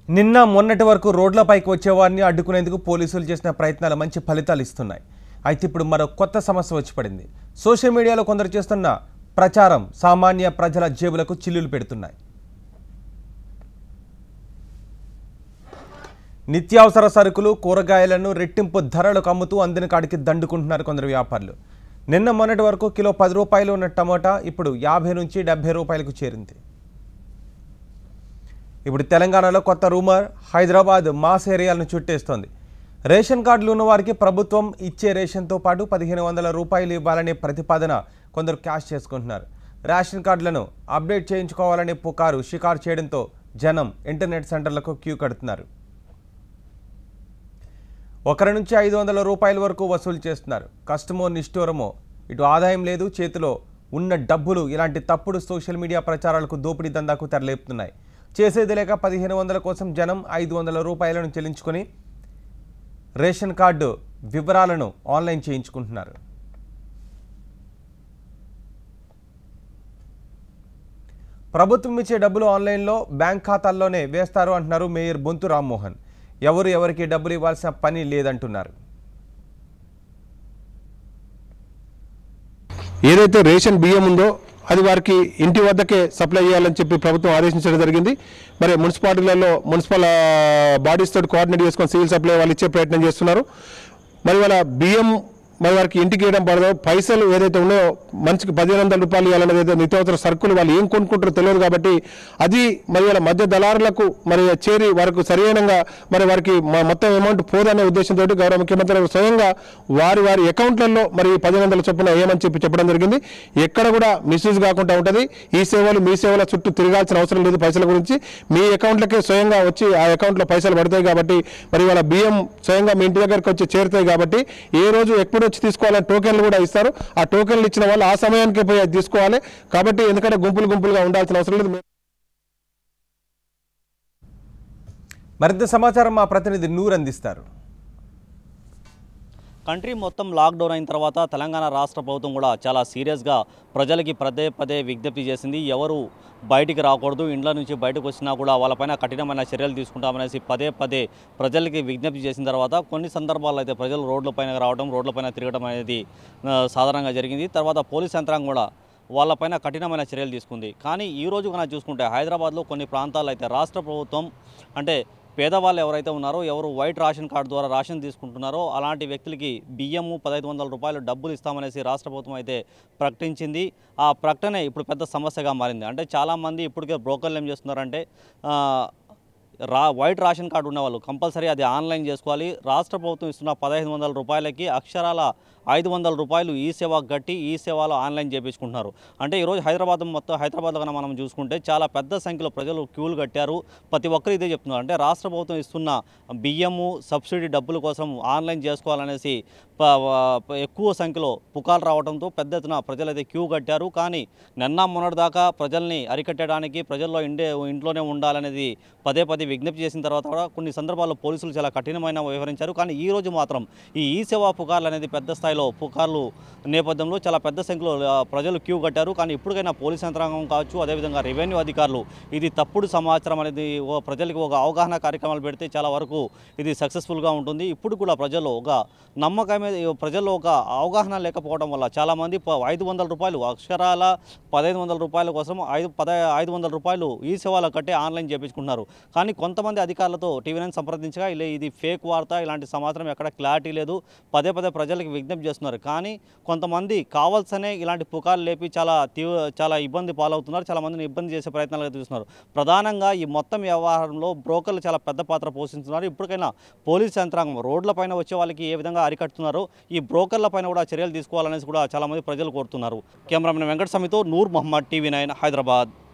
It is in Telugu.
నిన్న మొన్నటి వరకు రోడ్లపైకి వచ్చేవారిని అడ్డుకునేందుకు పోలీసులు చేసిన ప్రయత్నాలు మంచి ఫలితాలు ఇస్తున్నాయి అయితే ఇప్పుడు మరో కొత్త సమస్య వచ్చి పడింది సోషల్ మీడియాలో కొందరు చేస్తున్న ప్రచారం సామాన్య ప్రజల జేబులకు చిల్లులు పెడుతున్నాయి నిత్యావసర సరుకులు కూరగాయలను రెట్టింపు ధరలకు అమ్ముతూ అందిన కాడికి దండుకుంటున్నారు కొందరు వ్యాపారులు నిన్న మొన్నటి వరకు కిలో పది రూపాయలు ఉన్న టమోటా ఇప్పుడు యాభై నుంచి డెబ్బై రూపాయలకు చేరింది ఇప్పుడు తెలంగాణలో కొత్త రూమర్ హైదరాబాద్ మాస్ ఏరియాలను చుట్టేస్తోంది రేషన్ కార్డులు ఉన్న వారికి ప్రభుత్వం ఇచ్చే రేషన్తో పాటు పదిహేను వందల రూపాయలు ఇవ్వాలనే ప్రతిపాదన కొందరు క్యాష్ చేసుకుంటున్నారు రేషన్ కార్డులను అప్డేట్ చేయించుకోవాలనే పుకారు షికారు చేయడంతో జనం ఇంటర్నెట్ సెంటర్లకు క్యూ కడుతున్నారు ఒకరి నుంచి ఐదు వందల రూపాయల వరకు వసూలు చేస్తున్నారు కష్టమో నిష్ఠూరమో ఇటు ఆదాయం లేదు చేతిలో ఉన్న డబ్బులు ఇలాంటి తప్పుడు సోషల్ మీడియా ప్రచారాలకు దోపిడీ దందాకు తెరలేపుతున్నాయి చేసేది లేక పదిహేను వందల కోసం జనం ఐదు వందల రూపాయలను చెల్లించుకొని రేషన్ కార్డు వివరాలను ఆన్లైన్ చేయించుకుంటున్నారు ప్రభుత్వం ఇచ్చే డబ్బులు ఆన్లైన్లో బ్యాంక్ ఖాతాల్లోనే వేస్తారు అంటున్నారు మేయర్ బొంతు రామ్మోహన్ ఎవరు ఎవరికి డబ్బులు ఇవ్వాల్సిన పని లేదంటున్నారు ఏదైతే రేషన్ బియ్యం ఉందో అది వారికి ఇంటి వద్దకే సప్లై చేయాలని చెప్పి ప్రభుత్వం ఆదేశించడం జరిగింది మరి మున్సిపాలిటీలలో మున్సిపల్ బాడీస్ తోటి కోఆర్డినేట్ చేసుకొని సివిల్ సప్లై వాళ్ళు ఇచ్చే ప్రయత్నం చేస్తున్నారు మరి వాళ్ళ బియ్యం మరి వారికి ఇంటికి ఇవ్వడం పడదు పైసలు ఏదైతే ఉన్నాయో మనిషికి పదిహేను వందల రూపాయలు ఇవ్వాలనేది ఏదో నిత్యావసర సరుకులు వాళ్ళు ఏం కొనుక్కుంటారో తెలియదు కాబట్టి అది మరి వాళ్ళ మధ్య దళారులకు మరి చేరి వారికి సరైనంగా మరి వారికి మ- మొత్తం అమౌంట్ పోదనే ఉద్దేశంతో గౌరవ ముఖ్యమంత్రి గారు స్వయంగా వారి వారి అకౌంట్లలో మరి పదిహేను వందల చొప్పున ఏమని చెప్పి చెప్పడం జరిగింది ఎక్కడ కూడా మిస్యూజ్ కాకుండా ఉంటుంది ఈ సేవలు మీ సేవల చుట్టూ తిరగాల్సిన అవసరం లేదు పైసల గురించి మీ అకౌంట్లకే స్వయంగా వచ్చి ఆ అకౌంట్లో పైసలు పడతాయి కాబట్టి మరి వాళ్ళ బియ్యం స్వయంగా మీ ఇంటి దగ్గరికి వచ్చి చేరుతాయి కాబట్టి ఏ రోజు ఎప్పుడు వచ్చి తీసుకోవాలని టోకెన్లు కూడా ఇస్తారు ఆ టోకెన్లు ఇచ్చిన వాళ్ళు ఆ సమయానికి పోయి అది తీసుకోవాలి కాబట్టి ఎందుకంటే గుంపులు గుంపులుగా ఉండాల్సిన అవసరం లేదు మరింత సమాచారం మా ప్రతినిధి నూర్ అందిస్తారు కంట్రీ మొత్తం లాక్డౌన్ అయిన తర్వాత తెలంగాణ రాష్ట్ర ప్రభుత్వం కూడా చాలా సీరియస్గా ప్రజలకి పదే పదే విజ్ఞప్తి చేసింది ఎవరు బయటికి రాకూడదు ఇండ్ల నుంచి బయటకు వచ్చినా కూడా వాళ్ళపైన కఠినమైన చర్యలు తీసుకుంటామనేసి పదే పదే ప్రజలకి విజ్ఞప్తి చేసిన తర్వాత కొన్ని సందర్భాల్లో అయితే ప్రజలు రోడ్లపైన రావడం రోడ్లపైన తిరగడం అనేది ఆ, సాధారణంగా జరిగింది తర్వాత పోలీస్ యంత్రాంగం కూడా వాళ్ళపైన కఠినమైన చర్యలు తీసుకుంది కానీ ఈ రోజు కనుక చూసుకుంటే హైదరాబాద్లో కొన్ని ప్రాంతాల్లో అయితే రాష్ట్ర ప్రభుత్వం అంటే పేదవాళ్ళు ఎవరైతే ఉన్నారో ఎవరు వైట్ రేషన్ కార్డు ద్వారా రేషన్ తీసుకుంటున్నారో అలాంటి వ్యక్తులకి బియ్యము పదహైదు వందల రూపాయలు డబ్బులు ఇస్తామనేసి రాష్ట్ర ప్రభుత్వం అయితే ప్రకటించింది ఆ ప్రకటనే ఇప్పుడు పెద్ద సమస్యగా మారింది అంటే చాలామంది ఇప్పటికే బ్రోకర్లు ఏం చేస్తున్నారంటే ఆ, రా వైట్ రేషన్ కార్డు ఉన్నవాళ్ళు కంపల్సరీ అది ఆన్లైన్ చేసుకోవాలి రాష్ట్ర ప్రభుత్వం ఇస్తున్న పదహైదు వందల రూపాయలకి అక్షరాల ఐదు వందల రూపాయలు ఈ సేవ కట్టి ఈ సేవలో ఆన్లైన్ చేయించుకుంటున్నారు అంటే ఈరోజు హైదరాబాద్ మొత్తం హైదరాబాద్లో కన్నా మనం చూసుకుంటే చాలా పెద్ద సంఖ్యలో ప్రజలు క్యూలు కట్టారు ప్రతి ఒక్కరు ఇదే చెప్తున్నారు అంటే రాష్ట్ర ప్రభుత్వం ఇస్తున్న బియ్యము సబ్సిడీ డబ్బుల కోసం ఆన్లైన్ చేసుకోవాలనేసి ప- ప- ఎక్కువ సంఖ్యలో పుకార్లు రావడంతో పెద్ద ఎత్తున ప్రజలైతే క్యూ కట్టారు కానీ నిన్న మొన్నటి దాకా ప్రజల్ని అరికట్టడానికి ప్రజల్లో ఇండే ఇంట్లోనే ఉండాలనేది పదే పదే విజ్ఞప్తి చేసిన తర్వాత కూడా కొన్ని సందర్భాల్లో పోలీసులు చాలా కఠినమైన వ్యవహరించారు కానీ ఈ రోజు మాత్రం ఈ ఈ సేవా పుకార్లు అనేది పెద్ద స్థాయిలో పుకార్లు నేపథ్యంలో చాలా పెద్ద సంఖ్యలో ఆ, ప్రజలు క్యూ కట్టారు కానీ ఇప్పటికైనా పోలీస్ యంత్రాంగం కావచ్చు అదేవిధంగా రెవెన్యూ అధికారులు ఇది తప్పుడు సమాచారం అనేది ఓ ప్రజలకు ఒక అవగాహన కార్యక్రమాలు పెడితే చాలా వరకు ఇది సక్సెస్ఫుల్గా ఉంటుంది ఇప్పుడు కూడా ప్రజల్లో ఒక నమ్మకం మీద ప్రజల్లో ఒక అవగాహన లేకపోవడం వల్ల చాలామంది ప- ఐదు వందల రూపాయలు అక్షరాల పదహైదు వందల రూపాయల కోసం ఐదు పద ఐదు వందల రూపాయలు ఈ సేవలు కట్టి ఆన్లైన్ చేయించుకుంటున్నారు కానీ కొంతమంది అధికారులతో టీవీ నైన్ సంప్రదించగా ఇలా ఇది ఫేక్ వార్త ఇలాంటి సమాచారం ఎక్కడ క్లారిటీ లేదు పదే పదే ప్రజలకు విజ్ఞప్తి చేస్తున్నారు కానీ కొంతమంది కావాల్సనే ఇలాంటి పుకార్లు లేపి చాలా తీవ్ర చాలా ఇబ్బంది పాలవుతున్నారు చాలా మందిని ఇబ్బంది చేసే ప్రయత్నాలు అయితే చూస్తున్నారు ప్రధానంగా ఈ మొత్తం వ్యవహారంలో బ్రోకర్లు చాలా పెద్ద పాత్ర పోషిస్తున్నారు ఇప్పటికైనా పోలీస్ యంత్రాంగం రోడ్లపైన వచ్చే వాళ్ళకి ఏ విధంగా అరికడుతున్నారో ఈ బ్రోకర్ల పైన కూడా చర్యలు తీసుకోవాలనేసి కూడా చాలామంది ప్రజలు కోరుతున్నారు కెమెరామెన్ వెంకట స్వామితో నూర్ మొహమ్మద్ టీవీ నైన్ హైదరాబాద్